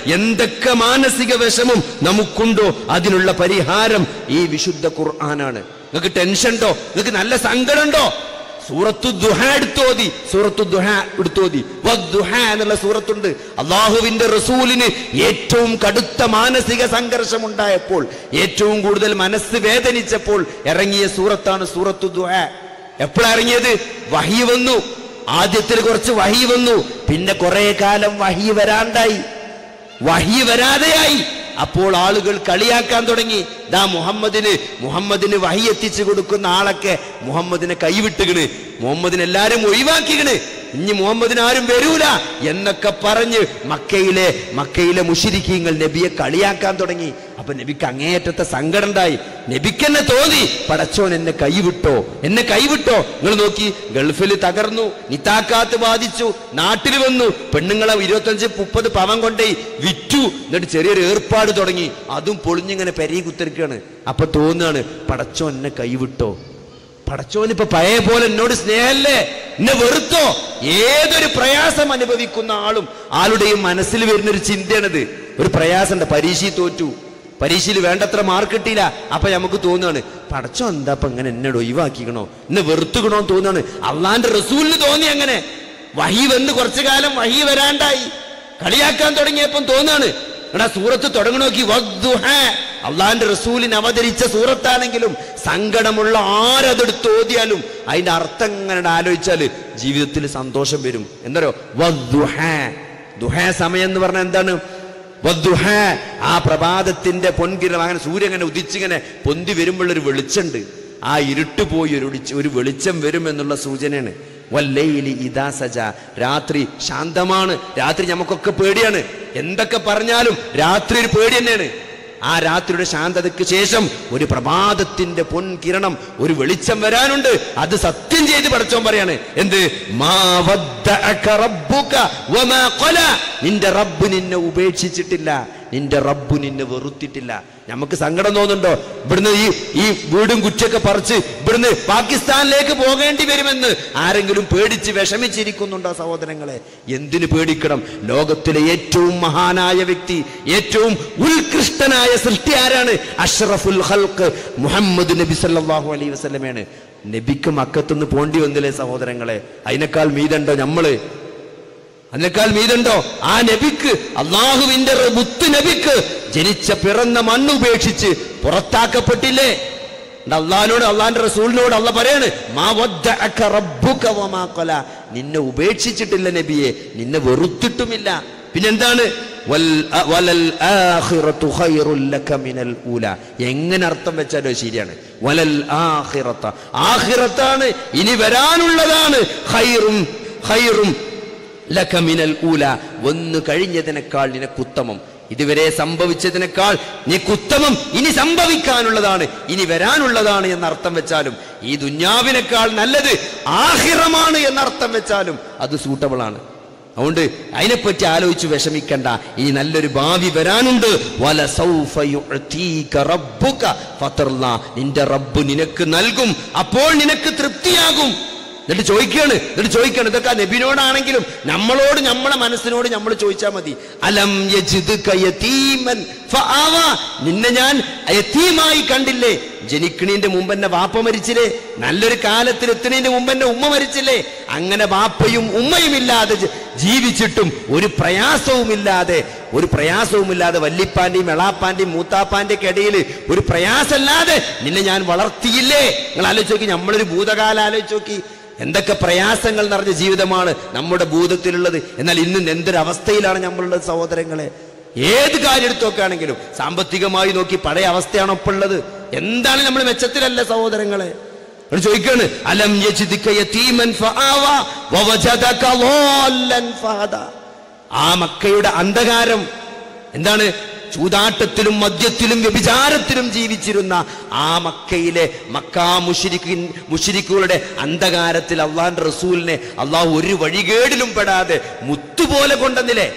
എന്തൊക്കെ മാനസിക വിഷമം നമുക്കുണ്ടോ അതിനുള്ള പരിഹാരം ഈ വിശുദ്ധ ഖുർആനാണ് നിങ്ങൾക്ക് ടെൻഷൻ ഉണ്ടോ നിങ്ങൾക്ക് നല്ല സങ്കടം ഉണ്ടോ സൂറത്തു ദുഹ എടുത്തോതി സൂറത്തു ദുഹ എടുത്തോതി വദ്ദുഹ എന്നുള്ള സൂറത്തുണ്ട് അള്ളാഹുവിന്റെ റസൂലിന് ഏറ്റവും കടുത്ത മാനസിക സംഘർഷം ഉണ്ടായപ്പോൾ ഏറ്റവും കൂടുതൽ മനസ്സ് വേദനിച്ചപ്പോൾ ഇറങ്ങിയ സൂറത്താണ് സൂറത്തു ദുഹ എപ്പോഴാ ഇറങ്ങിയത് വഹി വന്നു ആദ്യത്തിൽ കുറച്ച് വഹി വന്നു പിന്നെ കുറെ കാലം വഹി വരാണ്ടായി വഹി വരാതെയായി അപ്പോൾ ആളുകൾ കളിയാക്കാൻ തുടങ്ങി ദാ മുഹമ്മദിന് മുഹമ്മദിന് വഹി എത്തിച്ചു കൊടുക്കുന്ന ആളൊക്കെ മുഹമ്മദിനെ കൈവിട്ടുകണ് മുഹമ്മദിനെ എല്ലാരും ഒഴിവാക്കിക്കണ് ഇനി മുഹമ്മദിന് ആരും വരൂല എന്നൊക്കെ പറഞ്ഞ് മക്കയിലെ മക്കയിലെ മുഷിരിക്കീങ്ങൾ നബിയെ കളിയാക്കാൻ തുടങ്ങി അപ്പൊ നബിക്ക് അങ്ങേയറ്റത്തെ സങ്കടം ഉണ്ടായി നബിക്കെന്നെ തോന്നി പടച്ചോൻ എന്നെ കൈവിട്ടോ എന്നെ കൈവിട്ടോ നിങ്ങൾ നോക്കി ഗൾഫിൽ തകർന്നു നിത്താക്കാത്ത് ബാധിച്ചു നാട്ടിൽ വന്നു പെണ്ണുങ്ങളെ ഇരുപത്തഞ്ച് മുപ്പത് പവൻ കൊണ്ടേ വിറ്റു എന്നിട്ട് ചെറിയൊരു ഏർപ്പാട് തുടങ്ങി അതും പൊളിഞ്ഞിങ്ങനെ പെരയി കുത്തിരിക്കുകയാണ് അപ്പൊ തോന്നുകയാണ് പടച്ചോൻ എന്നെ കൈവിട്ടോ പടച്ചോൻ ഇപ്പൊ പഴയ പോലെ എന്നോട് സ്നേഹല്ലേ എന്നെ വെറുത്തോ ഏതൊരു പ്രയാസം അനുഭവിക്കുന്ന ആളും ആളുടെയും മനസ്സിൽ വരുന്ന ഒരു ചിന്തയാണിത് ഒരു പ്രയാസമുണ്ട് പരീക്ഷയിൽ തോറ്റു പരീക്ഷയിൽ വേണ്ടത്ര മാർക്ക് കിട്ടിയില്ല അപ്പൊ നമുക്ക് തോന്നുകയാണ് പടച്ചോ എന്താ ഇപ്പൊ ഇങ്ങനെ എന്നോട് ഒഴിവാക്കിക്കണോ എന്നെ വെറുത്തുകണോ എന്ന് തോന്നുകയാണ് അള്ളാന്റെ റസൂലിന് തോന്നി അങ്ങനെ വഹി വന്ന് കുറച്ചു കാലം വഹി വരാണ്ടായി കളിയാക്കാൻ തുടങ്ങിയപ്പം തോന്നാണ് എടാ സൂറത്ത് തുടങ്ങണോക്കി അള്ളാന്റെ റസൂലിന് അവതരിച്ച സൂറത്താണെങ്കിലും സങ്കടമുള്ള ആരതെടുത്ത് ഓതിയാലും അതിന്റെ അർത്ഥം ഇങ്ങനെ ആലോചിച്ചാല് ജീവിതത്തിൽ സന്തോഷം വരും എന്തോ വദ്ദുഹ ദുഹ സമയം എന്ന് പറഞ്ഞാൽ എന്താണ് വദ്ദുഹ ആ പ്രഭാതത്തിന്റെ പൊൻകിരണം അങ്ങനെ സൂര്യൻ അങ്ങനെ ഉദിച്ചിങ്ങനെ പൊന്തി വരുമ്പോഴൊരു വെളിച്ചുണ്ട് ആ ഇരുട്ട് പോയി ഒരു ഒളിച്ച- ഒരു വെളിച്ചം വരും എന്നുള്ള സൂചനയാണ് വല്ലയിലി ഇദാ സജ രാത്രി ശാന്തമാണ് രാത്രി നമുക്കൊക്കെ പേടിയാണ് എന്തൊക്കെ പറഞ്ഞാലും രാത്രി ഒരു പേടി തന്നെയാണ് ആ രാത്രിയുടെ ശാന്തതയ്ക്ക് ശേഷം ഒരു പ്രഭാതത്തിന്റെ പൊൻകിരണം ഒരു വെളിച്ചം വരാനുണ്ട് അത് സത്യം ചെയ്ത് പഠിച്ചോൻ പറയാണ് എന്ത് മാ വദ്ദഅക റബ്ബുക വമാ ഖല. നിന്റെ റബ്ബ് നിന്നെ ഉപേക്ഷിച്ചിട്ടില്ല നിന്റെ റബ്ബ് നിന്നെ വെറുത്തിട്ടില്ല നമുക്ക് സങ്കടം തോന്നുന്നുണ്ടോ ഇവിടുന്ന് ഈ ഈ വീടും കുറ്റൊക്കെ പറിച്ച് ഇവിടുന്ന് പാകിസ്ഥാനിലേക്ക് പോകേണ്ടി വരുമെന്ന് ആരെങ്കിലും പേടിച്ച് വിഷമിച്ചിരിക്കുന്നുണ്ടോ സഹോദരങ്ങളെ എന്തിനു പേടിക്കണം ലോകത്തിലെ ഏറ്റവും മഹാനായ വ്യക്തി ഏറ്റവും ഉത്കൃഷ്ടനായ സൃഷ്ടി ആരാണ് അഷ്റഫുൽ ഹൽക്ക് മുഹമ്മദ് നബി സല്ലല്ലാഹു അലൈഹി വസല്ലമയാണ് നബിക്ക് മക്കത്തുനിന്ന് പോണ്ടി വന്നില്ലേ സഹോദരങ്ങളെ അതിനേക്കാൾ മീതുണ്ടോ നമ്മള് അതിനേക്കാൾ മീതുണ്ടോ ആ നബിക്ക് അള്ളാഹുവിന്റെ റ- മുത്ത് നബിക്ക് ജനിച്ച പിറന്ന മണ്ണ് ഉപേക്ഷിച്ച് പുറത്താക്കപ്പെട്ടില്ലേ എന്നിട്ട് അള്ളാഹിനോട് അള്ളാഹിന്റെ റസൂലിനോട് അള്ള പറയാണ് മാ വദ്ദഅക റബ്ബുക വമാ ഖല. നിന്നെ ഉപേക്ഷിച്ചിട്ടില്ല നബിയെ നിന്നെ വെറുത്തിട്ടുമില്ല പിന്നെന്താണ് വൽ അ- വലൽ ആഖിറത്തു ഖൈറുൽ ലക മിനൽ ഊല എങ്ങനെ അർത്ഥം വെച്ചാലോ ശരിയാണ് വലൽ ആഖിറത്ത ആഖിറത്താണ് ഇനി വരാനുള്ളതാണ് ഖൈറും ഖൈറും ലക മിനൽ ഊല ഒന്ന് കഴിഞ്ഞതിനേക്കാൾ നിനക്കുത്തമം ഇതുവരെ സംഭവിച്ചതിനേക്കാൾ നിനക്കുത്തമം ഇനി സംഭവിക്കാനുള്ളതാണ് ഇനി വരാനുള്ളതാണ് എന്നർത്ഥം വെച്ചാലും ഈ ദുന്യാവിനേക്കാൾ നല്ലത് ആഹിറമാണ് എന്നർത്ഥം വെച്ചാലും അത് സൂട്ടബിൾ ആണ് അതുകൊണ്ട് അതിനെപ്പറ്റി ആലോചിച്ച് വിഷമിക്കണ്ട ഈ നല്ലൊരു ഭാവി വരാനുണ്ട് വല സൗഫ യുഅ്തീക റബ്ബുക ഫതർല. നിന്റെ റബ്ബ് നിനക്ക് നൽകും അപ്പോൾ നിനക്ക് തൃപ്തിയാകും എന്നിട്ട് ചോദിക്കാണ് എന്നിട്ട് ചോദിക്കാണ് ഇതൊക്കെ ആ നബിനോടാണെങ്കിലും നമ്മളോട് നമ്മളെ മനസ്സിനോട് നമ്മൾ ചോദിച്ചാൽ മതി അലം യജിദ്ക യതീമൻ ഫആവ. നിന്നെ ഞാൻ യതീമായി കണ്ടില്ലേ ജനിക്കണീന്റെ മുമ്പ് എന്നെ വാപ്പ മരിച്ചില്ലേ നല്ലൊരു കാലത്തിൽ എത്തുന്നതിന്റെ മുമ്പ് എന്നെ ഉമ്മ മരിച്ചില്ലേ അങ്ങനെ വാപ്പയും ഉമ്മയും ഇല്ലാതെ ജ- ജീവിച്ചിട്ടും ഒരു പ്രയാസവുമില്ലാതെ ഒരു പ്രയാസവുമില്ലാതെ വല്ലിപ്പാന്റെയും എളാപ്പാന്റെയും മൂത്താപ്പാന്റെ ഒക്കെ ഇടയിൽ ഒരു പ്രയാസമില്ലാതെ നിന്നെ ഞാൻ വളർത്തിയില്ലേ നിങ്ങൾ ആലോചിച്ച് നോക്കി നമ്മളൊരു ഭൂതകാലം ആലോചിച്ച് നോക്കി എന്തൊക്കെ പ്രയാസങ്ങൾ നിറഞ്ഞ ജീവിതമാണ് നമ്മുടെ ഭൂതത്തിലുള്ളത് എന്നാൽ ഇന്ന് എന്തൊരവസ്ഥയിലാണ് നമ്മളുള്ളത് സഹോദരങ്ങളെ ഏത് കാര്യം എടുത്തു നോക്കുകയാണെങ്കിലും സാമ്പത്തികമായി നോക്കി പഴയ അവസ്ഥയാണോ ഇപ്പോൾ ഉള്ളത് എന്താണ് നമ്മൾ മെച്ചത്തിലല്ല സഹോദരങ്ങളെ അവര് ചോദിക്കാണ് അലം യജിദ്ക യതീമൻ ഫആവ വവജദക ളാല്ലൻ ഫഹദാ ആ മക്കയുടെ അന്ധകാരം എന്താണ് ചൂതാട്ടത്തിലും മദ്യത്തിലും വ്യഭിചാരത്തിലും ജീവിച്ചിരുന്ന ആ മക്കയിലെ മക്കാ മുഷിരിക്കിൻ മുഷിരിക്കുകളുടെ അന്ധകാരത്തിൽ അള്ളാന്റെ റസൂലിനെ അള്ളാഹു ഒരു വഴികേടിലും പെടാതെ മുത്തുപോലെ കൊണ്ടെന്നില്ലേ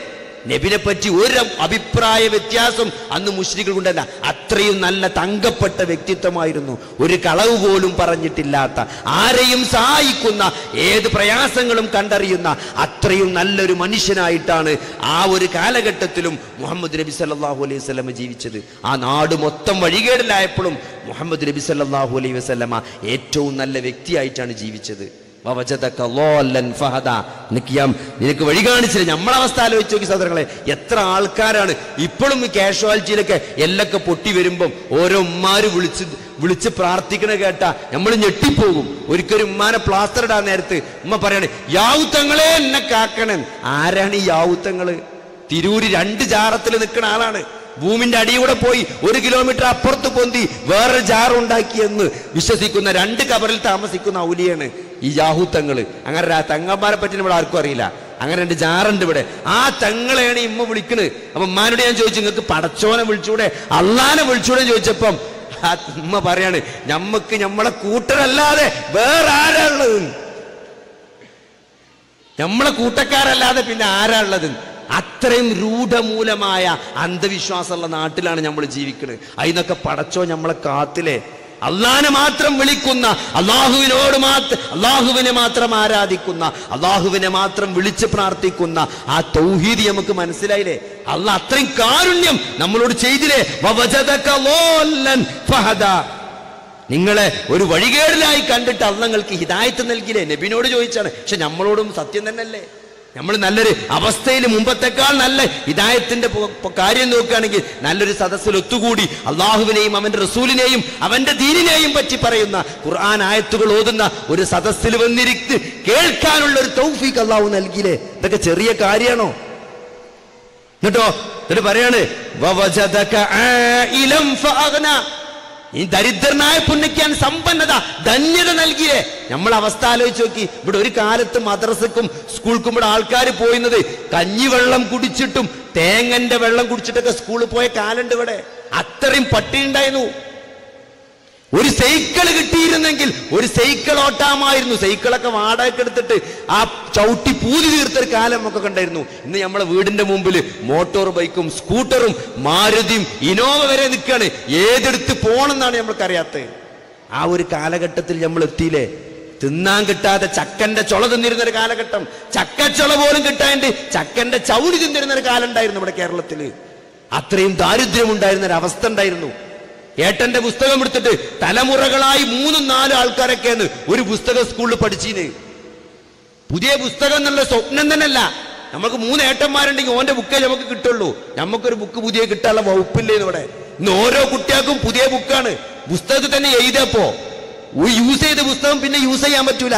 നബിനെ പറ്റി ഒരു അഭിപ്രായ വ്യത്യാസം അന്ന് മുസ്ലിങ്ങൾ കൊണ്ടല്ല അത്രയും നല്ല തങ്കപ്പെട്ട വ്യക്തിത്വമായിരുന്നു ഒരു കളവ് പോലും പറഞ്ഞിട്ടില്ലാത്ത ആരെയും സഹായിക്കുന്ന ഏത് പ്രയാസങ്ങളും കണ്ടറിയുന്ന അത്രയും നല്ലൊരു മനുഷ്യനായിട്ടാണ് ആ ഒരു കാലഘട്ടത്തിലും മുഹമ്മദ് നബി സല്ലല്ലാഹു അലൈഹി വസല്ലമ ജീവിച്ചത് ആ നാട് മൊത്തം വഴികേടിലായപ്പോഴും മുഹമ്മദ് നബി സല്ലല്ലാഹു അലൈഹി വസല്ലമ ഏറ്റവും നല്ല വ്യക്തിയായിട്ടാണ് ജീവിച്ചത് വവജദക ളോല്ലൻ ഫഹദ. നിനക്ക് ഞാൻ നിനക്ക് വഴി കാണിച്ചില്ല നമ്മളെ അവസ്ഥ ആലോചിച്ച് നോക്കി സഹോദരങ്ങളെ എത്ര ആൾക്കാരാണ് ഇപ്പോഴും ഈ കാഷ്വാലിറ്റിയിലൊക്കെ എല്ലൊക്കെ പൊട്ടി വരുമ്പം ഓരോ ഉമ്മാര് വിളിച്ച് വിളിച്ച് പ്രാർത്ഥിക്കണ കേട്ടാ നമ്മൾ ഞെട്ടിപ്പോകും ഒരിക്കലും ഉമ്മാനെ പ്ലാസ്റ്റർ ഇടാൻ നേരത്ത് ഉമ്മ പറയാണ് യാവുത്തങ്ങളെ എന്നെ കാക്കണൻ ആരാണ് ഈ യാവുത്തങ്ങള് തിരൂര് രണ്ട് ജാറത്തിൽ നിൽക്കുന്ന ആളാണ് ഭൂമിന്റെ അടിയൂടെ പോയി ഒരു കിലോമീറ്റർ അപ്പുറത്ത് പൊന്തി വേറൊരു ജാറുണ്ടാക്കിയെന്ന് വിശ്വസിക്കുന്ന രണ്ട് കബറിൽ താമസിക്കുന്ന ഔലിയാണ് ഈ യാഹൂത്തങ്ങള് അങ്ങനെ ആ തങ്ങന്മാരെ പറ്റി നമ്മൾ ആർക്കും അറിയില്ല അങ്ങനെ രണ്ട് ജാറുണ്ട് ഇവിടെ ആ തങ്ങളെയാണ് ഇമ്മ വിളിക്കണ് അപ്പൊ ഉമ്മാനോട് ഞാൻ ചോദിച്ചു നിങ്ങൾക്ക് പടച്ചോനെ വിളിച്ചൂടെ അള്ളാനെ വിളിച്ചൂടെ ചോദിച്ചപ്പം ആ ഉമ്മ പറയാണ് ഞമ്മക്ക് ഞമ്മളെ കൂട്ടരല്ലാതെ വേറെ ആരാ ഉള്ളത് നമ്മളെ കൂട്ടക്കാരല്ലാതെ പിന്നെ ആരാ ഉള്ളത് അത്രയും രൂഢമൂലമായ അന്ധവിശ്വാസമുള്ള നാട്ടിലാണ് നമ്മൾ ജീവിക്കുന്നത് അതിനൊക്കെ പടച്ചോ നമ്മളെ കാത്തിലെ അള്ളാനെ മാത്രം വിളിക്കുന്ന അള്ളാഹുവിനോട് മാത്രം അള്ളാഹുവിനെ മാത്രം ആരാധിക്കുന്ന അള്ളാഹുവിനെ മാത്രം വിളിച്ച് പ്രാർത്ഥിക്കുന്ന ആ തൗഹീദി നമുക്ക് മനസ്സിലായില്ലേ അള്ള അത്രയും കാരുണ്യം നമ്മളോട് ചെയ്തില്ലേ വവജദക ളോല്ലൻ ഫഹദ. നിങ്ങളെ ഒരു വഴികേടിലായി കണ്ടിട്ട് അള്ളങ്ങൾക്ക് ഹിദായത്ത് നൽകിയില്ലേ നബിനോട് ചോദിച്ചാണ് പക്ഷെ നമ്മളോടും സത്യം തന്നെയല്ലേ നമ്മൾ നല്ലൊരു അവസ്ഥയിൽ മുമ്പത്തെക്കാൾ നല്ല ഹിദായത്തിന്റെ പൊ- പൊ- കാര്യം നോക്കുകയാണെങ്കിൽ നല്ലൊരു സദസ്സിൽ ഒത്തുകൂടി അള്ളാഹുവിനെയും അവന്റെ റസൂലിനെയും അവന്റെ ദീനിനെയും പറ്റി പറയുന്ന ഖുർആൻ ആയത്തുകൾ ഓതുന്ന ഒരു സദസ്സിൽ വന്നിരിത്ത് കേൾക്കാനുള്ള ഒരു തൗഫീഖ് അള്ളാഹു നൽകിയില്ലേ ഇതൊക്കെ ചെറിയ കാര്യമാണോ എന്നിട്ടോ എന്നിട്ട് പറയാണ് വവജദക ആയിലം ഫഅഗ്ന. ഈ ദരിദ്രനായ പുണ്യക്കാൻ സമ്പന്നത ധന്യത നൽകിയേ നമ്മൾ അവസ്ഥ ആലോചിച്ച് നോക്കി ഇവിടെ ഒരു കാലത്ത് മദ്രസക്കും സ്കൂൾക്കും ഇവിടെ ആൾക്കാർ പോയിരുന്നത് കഞ്ഞിവെള്ളം കുടിച്ചിട്ടും തേങ്ങന്റെ വെള്ളം കുടിച്ചിട്ടൊക്കെ സ്കൂളിൽ പോയ കാലുണ്ട് ഇവിടെ അത്രയും പട്ടിണി ഉണ്ടായിരുന്നു ഒരു സൈക്കിൾ കിട്ടിയിരുന്നെങ്കിൽ ഒരു സൈക്കിൾ ഓട്ടാമായിരുന്നു സൈക്കിളൊക്കെ വാടകയ്ക്ക് എടുത്തിട്ട് ആ ചവിട്ടി പൂതി തീർത്തൊരു കാലം ഒക്കെ കണ്ടായിരുന്നു ഇന്ന് നമ്മളെ വീടിന്റെ മുമ്പിൽ മോട്ടോർ ബൈക്കും സ്കൂട്ടറും മാരുതിയും ഇനോവ വരെ നിൽക്കാണ് ഏതെടുത്ത് പോണെന്നാണ് നമ്മൾക്കറിയാത്തത് ആ ഒരു കാലഘട്ടത്തിൽ നമ്മൾ എത്തിയില്ലേ തിന്നാൻ കിട്ടാതെ ചക്കന്റെ ചൊള തിന്നിരുന്ന ഒരു കാലഘട്ടം ചക്കച്ചൊള പോലും കിട്ടാണ്ട് ചക്കന്റെ ചൗടി തിന്നിരുന്ന ഒരു കാലം ഉണ്ടായിരുന്നു ഇവിടെ കേരളത്തില് അത്രയും ദാരിദ്ര്യം ഉണ്ടായിരുന്ന ഒരു അവസ്ഥ ഉണ്ടായിരുന്നു ഏട്ടന്റെ പുസ്തകം എടുത്തിട്ട് തലമുറകളായി മൂന്നും നാലും ആൾക്കാരൊക്കെയാണ് ഒരു പുസ്തകം സ്കൂളിൽ പഠിച്ചീന് പുതിയ പുസ്തകം എന്നുള്ള സ്വപ്നം തന്നെയല്ല നമുക്ക് മൂന്ന് ഏട്ടന്മാരുണ്ടെങ്കിൽ ഓന്റെ ബുക്കേ നമുക്ക് കിട്ടുള്ളൂ നമുക്കൊരു ബുക്ക് പുതിയ കിട്ടാനുള്ള വകുപ്പില്ലേന്ന് ഇവിടെ ഇന്ന് ഓരോ കുട്ടികൾക്കും പുതിയ ബുക്കാണ് പുസ്തകത്തിൽ തന്നെ എഴുതിയപ്പോ ഒരു യൂസ് ചെയ്ത പുസ്തകം പിന്നെ യൂസ് ചെയ്യാൻ പറ്റൂല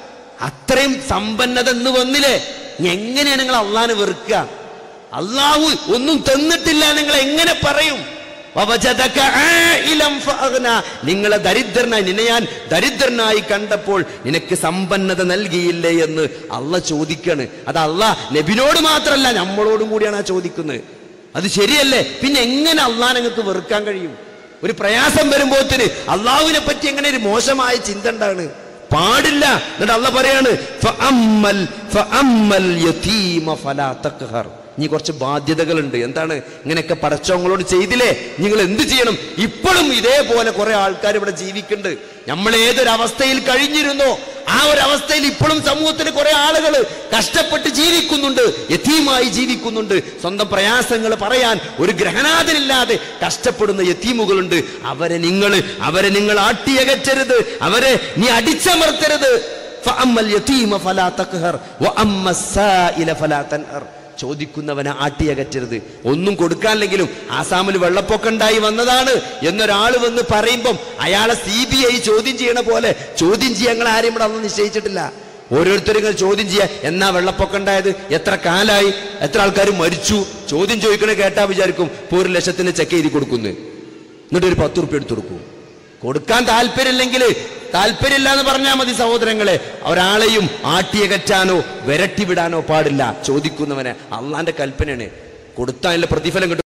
അത്രയും സമ്പന്നത എന്ന് വന്നില്ലേ ഇനി എങ്ങനെയാണ് നിങ്ങൾ അള്ളാനെ വെറുക്കുക അള്ളാഹു ഒന്നും തന്നിട്ടില്ല നിങ്ങൾ എങ്ങനെ പറയും വവജദക ആയിലം ഫഅഗ്ന. നിങ്ങളെ ദരിദ്രനായി നിന്നെ ഞാൻ ദരിദ്രനായി കണ്ടപ്പോൾ നിനക്ക് സമ്പന്നത നൽകിയില്ലേ എന്ന് അള്ള ചോദിക്കാണ് അത് അള്ള നബിനോട് മാത്രമല്ല നമ്മളോടും കൂടിയാണ് ആ ചോദിക്കുന്നത് അത് ശരിയല്ലേ പിന്നെ എങ്ങനെ അള്ളാഹ് നിങ്ങൾക്ക് വെറുക്കാൻ കഴിയും ഒരു പ്രയാസം വരുമ്പോത്തിന് അള്ളാഹുവിനെ പറ്റി എങ്ങനെ ഒരു മോശമായ ചിന്ത ഉണ്ടാണ് പാടില്ല എന്നിട്ട് അള്ള പറയാണ് ഫഅമ്മൽ ഫഅമ്മൽ യതീമ ഫലാ തഖ്ഹർ ഇനി കുറച്ച് ബാധ്യതകളുണ്ട് എന്താണ് ഇങ്ങനെയൊക്കെ പടച്ചോങ്ങളോട് ചെയ്തില്ലേ നിങ്ങൾ എന്ത് ചെയ്യണം ഇപ്പോഴും ഇതേപോലെ കുറെ ആൾക്കാർ ഇവിടെ ജീവിക്കുന്നുണ്ട് നമ്മൾ ഏതൊരവസ്ഥയിൽ കഴിഞ്ഞിരുന്നോ ആ ഒരു അവസ്ഥയിൽ ഇപ്പോഴും സമൂഹത്തിൽ കുറെ ആളുകൾ കഷ്ടപ്പെട്ട് ജീവിക്കുന്നുണ്ട് യതീമായി ജീവിക്കുന്നുണ്ട് സ്വന്തം പ്രയാസങ്ങൾ പറയാൻ ഒരു ഗ്രഹനാഥനില്ലാതെ കഷ്ടപ്പെടുന്ന യതീമുകളുണ്ട് അവരെ നിങ്ങൾ അവരെ നിങ്ങൾ ആട്ടിയകറ്റരുത് അവരെ നീ അടിച്ചമർത്തരുത് ഫഅമ്മൽ യതീമ ഫലാ തഖ്ഹർ വഅമ്മ السائل ഫലാ തൻഹർ ചോദിക്കുന്നവനെ ആട്ടിയകറ്റരുത് ഒന്നും കൊടുക്കാനില്ലെങ്കിലും ആസാമിൽ വെള്ളപ്പൊക്കം ഉണ്ടായി വന്നതാണ് എന്നൊരാൾ വന്ന് പറയുമ്പം അയാളെ സി ബി ഐ ചോദ്യം ചെയ്യണ പോലെ ചോദ്യം ചെയ്യാൻ ഞങ്ങൾ ആരെയും ഇവിടെ അന്ന് നിശ്ചയിച്ചിട്ടില്ല ഓരോരുത്തരും ഇങ്ങനെ ചോദ്യം ചെയ്യാ എന്നാ വെള്ളപ്പൊക്കം ഉണ്ടായത് എത്ര കാലായി എത്ര ആൾക്കാർ മരിച്ചു ചോദ്യം ചോദിക്കണ കേട്ടാ വിചാരിക്കും ഇപ്പൊ ഒരു ലക്ഷത്തിന് ചെക്ക് എഴുതി കൊടുക്കുന്നു എന്നിട്ട് ഒരു പത്ത് റുപ്യ എടുത്തു കൊടുക്കും കൊടുക്കാൻ താല്പര്യമില്ലെങ്കിൽ താല്പര്യമില്ല എന്ന് പറഞ്ഞാൽ മതി സഹോദരങ്ങളെ ഒരാളെയും ആട്ടിയകറ്റാനോ വിരട്ടി വിടാനോ പാടില്ല ചോദിക്കുന്നവനെ അള്ളാന്റെ കൽപ്പനയാണ് കൊടുത്താൽ പ്രതിഫലം കിട്ടും